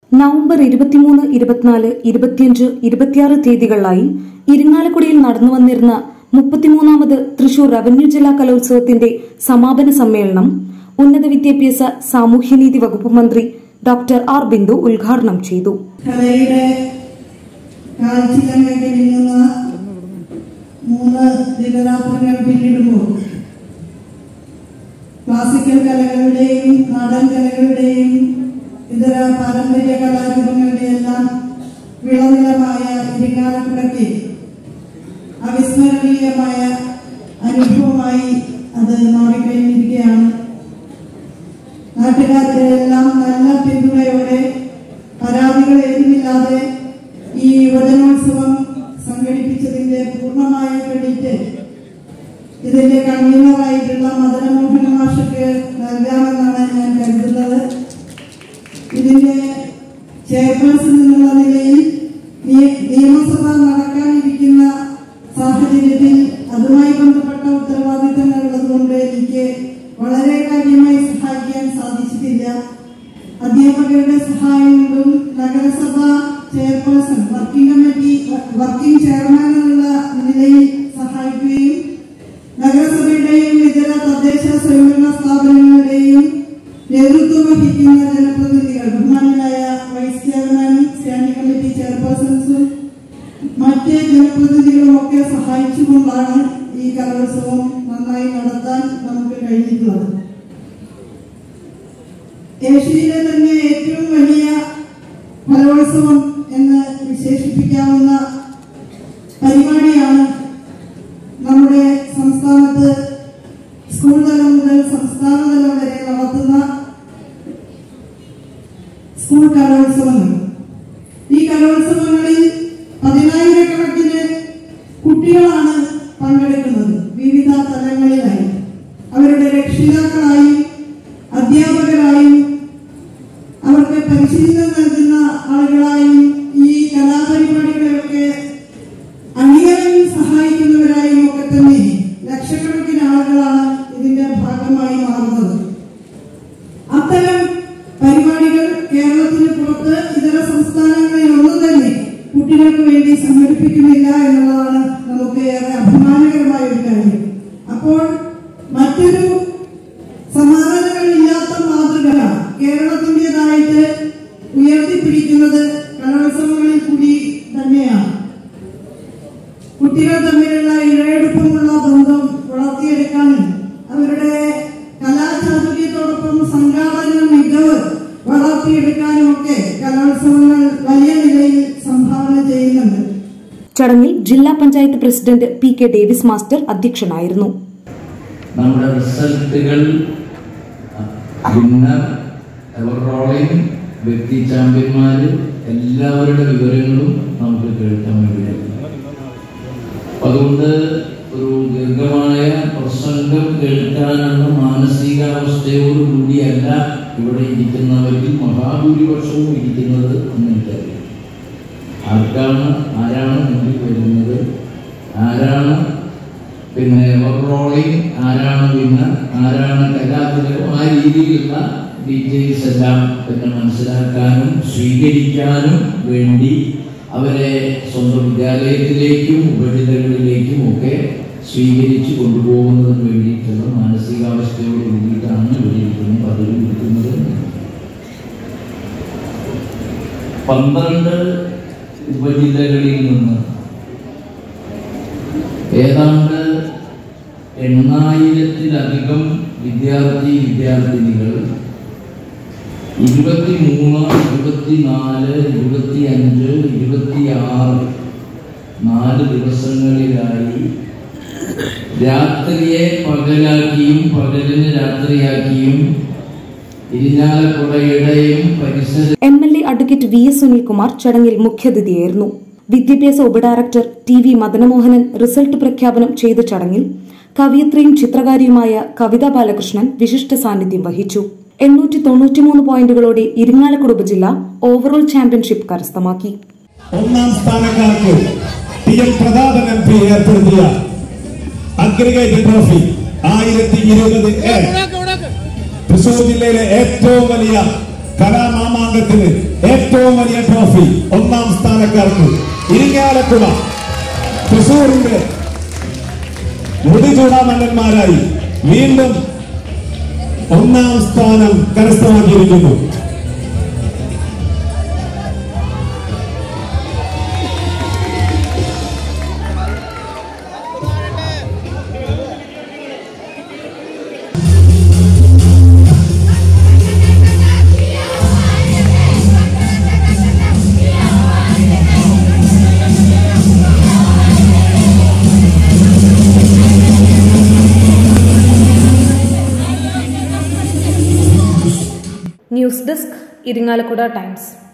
November ഇരുപത്തിമൂന്ന് ഇരുപത്തിനാല് ഇരുപത്തിയഞ്ച് ഇരുപത്തിയാറ് തീയതികളിലായി ഇരിങ്ങാലക്കുടയിൽ നടന്നു വന്നിരുന്ന മുപ്പത്തിമൂന്നാമത് തൃശൂർ റവന്യൂ ജില്ലാ കലോത്സവത്തിന്റെ സമാപന സമ്മേളനം ഉന്നത വിദ്യാഭ്യാസ സാമൂഹ്യനീതി വകുപ്പ് മന്ത്രി ഡോക്ടർ ആർ ബിന്ദു ഉദ്ഘാടനം ചെയ്തു കലയുടെ കാഴ്ചയിലങ്ങേക്ക് നീങ്ങുന്ന മൂന്ന് ദിനരാത്രങ്ങൾ പിന്നിടുമ്പോൾ ക്ലാസിക്കൽ കലകളുടെയും നാടൻ കലകളുടെയും ഇതര പാരമ്പര്യ കലാരൂപങ്ങളുടെയും എല്ലാം വിളനിലമായ ഇരിങ്ങാലക്കുടയ്ക്ക് അവിസ്മരണീയമായ അനുഭവമായി അത് മാറിക്കഴിഞ്ഞിരിക്കുകയാണ് നാട്ടുകാരുടെ എല്ലാം നല്ല പിന്തുണയോടെ പരാതികൾ ഏതുമില്ലാതെ ഈ യുവജനോത്സവം സംഘടിപ്പിച്ചതിന്റെ പൂർണ്ണമായ ക്രെഡിറ്റ് ഇതിന്റെ കൺവീനറായിട്ടുള്ള മദനമോഹന മാഷക്ക് നൽകാമെന്നാണ് ഞാൻ കരുതുന്നത് ഇതിന്റെ ചെയർപേഴ്സൺ എന്നുള്ള നിലയിൽ നിയ- നിയമസഭ നടക്കാനിരിക്കുന്ന സാഹചര്യത്തിൽ അതുമായി ബന്ധപ്പെട്ട ഉത്തരവാദിത്തങ്ങൾ ഉള്ളതുകൊണ്ട് എനിക്ക് വളരെ കാര്യമായി സഹായിക്കാൻ സാധിച്ചിട്ടില്ല അധ്യാപകരുടെ സഹായം കൊണ്ടും നഗരസഭ chairperson working committee working chairman എന്നുള്ള നിലയിൽ സഹായിക്കുകയും നഗരസഭയുടെയും ഇതര തദ്ദേശ സ്വയംഭരണ സ്ഥാപനങ്ങളുടെയും നേതൃത്വം വഹിക്കുന്ന ജനപ്രതിനിധികൾ ബഹുമാനായ വൈസ് ചെയർമാനും സ്റ്റാൻഡിംഗ് കമ്മിറ്റി ചെയർപേഴ്സൺസും മറ്റ് ജനപ്രതിനിധികളും ഒക്കെ സഹായിച്ചുകൊണ്ടാണ് ഈ കലോത്സവം നന്നായി നടത്താൻ നമുക്ക് കഴിഞ്ഞിട്ടുള്ളത് ഏഷ്യയിലെ തന്നെ ഏറ്റവും വലിയ കലോത്സവം എന്ന് വിശേഷിപ്പിക്കാവുന്ന പരിപാടിയാണ് നമ്മുടെ സംസ്ഥാനത്ത് സ്കൂൾ തലം മുതൽ സംസ്ഥാന തലം വരെ നടത്തുന്ന സ്കൂൾ കലോത്സവങ്ങൾ ഈ കലോത്സവങ്ങളിൽ പതിനായിരക്കണക്കിന് കുട്ടികളാണ് പങ്കെടുക്കുന്നത് വിവിധ തലങ്ങളിലായി അവരുടെ രക്ഷിതാക്കളായും അധ്യാപകരായും അവർക്ക് പരിശീലനം നൽകുന്ന ആളുകളായും ഈ കലാപരിപാടികളെയൊക്കെ അണിയറയിൽ സഹായിക്കുന്നവരായും ഒക്കെ തന്നെ ലക്ഷക്കണക്കിന് ആളുകളാണ് ഇതിന്റെ ഭാഗമായി മാറുന്നത് അത്തരം പരിപാടികൾ കേരളത്തിന് പുറത്ത് ഇതര സംസ്ഥാനങ്ങളിൽ ഒന്നും തന്നെ കുട്ടികൾക്ക് വേണ്ടി സംഘടിപ്പിക്കുന്നില്ല എന്നുള്ളതാണ് നമുക്ക് ഏറെ അഭിമാനകരമായ ഒരു കാര്യം അപ്പോൾ മറ്റൊരു സമാനതകളില്ലാത്ത മാതൃക കേരളത്തിൻ്റെതായിട്ട് ഉയർത്തിപ്പിടിക്കുന്നത് കലോത്സവങ്ങളിൽ കൂടി തന്നെയാണ് കുട്ടികൾ തമ്മിലുള്ള ഇഴയെടുപ്പമുള്ള ബന്ധം വളർത്തിയെടുക്കാനും അവരുടെ കലാചാതുര്യത്തോടൊപ്പം സംഘാടന മികവ് വളർത്തിയെടുക്കാനും ഒക്കെ കലോത്സവങ്ങൾ വലിയ നിലയിൽ സംഭാവന ചെയ്യുന്നുണ്ട് ചടങ്ങിൽ ജില്ലാ panchayat president P K Davis master അധ്യക്ഷനായിരുന്നു നമ്മുടെ റിസൾട്ടുകൾ വിന്നർ എവർ റോളിംഗ് വ്യക്തി ചാമ്പ്യന്മാർ എല്ലാവരുടെ വിവരങ്ങളും നമുക്ക് കേൾക്കാൻ വേണ്ടി കഴിയും അതുകൊണ്ട് ഒരു ദീർഘമായ പ്രസംഗം കേൾക്കാനുള്ള മാനസികാവസ്ഥയോടുകൂടിയല്ല ഇവിടെ ഇരിക്കുന്നവരിൽ മഹാഭൂരിപക്ഷവും ഇരിക്കുന്നത് എന്ന് എനിക്കറിയാം ആർക്കാണ് ആരാണ് മുന്നിൽ വരുന്നത് ആരാണ് പിന്നെ റോളിംഗ് ആരാണ് വിന്നർ ആരാണ് കലാതിലകം ആ രീതിയിലുള്ള ഡീറ്റെയിൽസ് എല്ലാം പിന്നെ മനസ്സിലാക്കാനും സ്വീകരിക്കാനും വേണ്ടി അവരെ സ്വന്തം വിദ്യാലയത്തിലേക്കും ഉപജില്ലകളിലേക്കും ഒക്കെ സ്വീകരിച്ചു കൊണ്ടുപോകുന്നതിന് വേണ്ടിയിട്ടുള്ള മാനസികാവസ്ഥയോട് കൂടിയിട്ടാണ് ഇവിടെ ഇരിക്കുന്നത് പദവി കൊടുക്കുന്നത് പന്ത്രണ്ട് ഉപജില്ലകളിൽ നിന്ന് ഏതാണ്ട് എണ്ണായിരത്തിലധികം വിദ്യാർത്ഥി വിദ്യാർത്ഥിനികൾ ഇരുപത്തിമൂന്ന് ഇരുപത്തിനാല് ഇരുപത്തി അഞ്ച് ഇരുപത്തിയാറ് നാല് ദിവസങ്ങളിലായി രാത്രിയെ പകലാക്കിയും പകലിന് രാത്രിയാക്കിയും ഇരിഞ്ഞാലക്കുടയുടെയും പരിസര M L A advocate V S Sunilkumar ചടങ്ങിൽ മുഖ്യാതിഥിയായിരുന്നു വിദ്യാഭ്യാസ ഉപഡയറക്ടർ ടി വി മദനമോഹനൻ റിസൾട്ട് പ്രഖ്യാപനം ചെയ്ത ചടങ്ങിൽ കവിയത്രിയും ചിത്രകാരിയുമായ കവിത ബാലകൃഷ്ണൻ വിശിഷ്ട സാന്നിധ്യം വഹിച്ചു എണ്ണൂറ്റി തൊണ്ണൂറ്റിമൂന്ന് പോയിന്റുകളോടെ ഇരിങ്ങാലക്കുട ഉപജില്ല ഓവറോൾ ചാമ്പ്യൻഷിപ്പ് കരസ്ഥമാക്കി ഒന്നാം സ്ഥാനക്കാർക്ക് T M Prathapan M P ഏർപ്പെടുത്തിയ അഗ്രിഗേറ്റ് ട്രോഫി ആയിരത്തി ഇരുപത് എ തൃശൂർ ജില്ലയിലെ ഏറ്റവും വലിയ കലാമാമാങ്കത്തിന് ഏറ്റവും വലിയ ട്രോഫി ഒന്നാം സ്ഥാനക്കാർക്ക് ഇരിങ്ങാലക്കുട തൃശൂരിന്റെ മുടിചൂടാമല്ലന്മാരായി വീണ്ടും ഒന്നാം സ്ഥാനം കരസ്ഥമാക്കിയിരിക്കുന്നു ന്യൂസ് ഡെസ്ക് ഇരിങ്ങാലക്കുട ടൈംസ്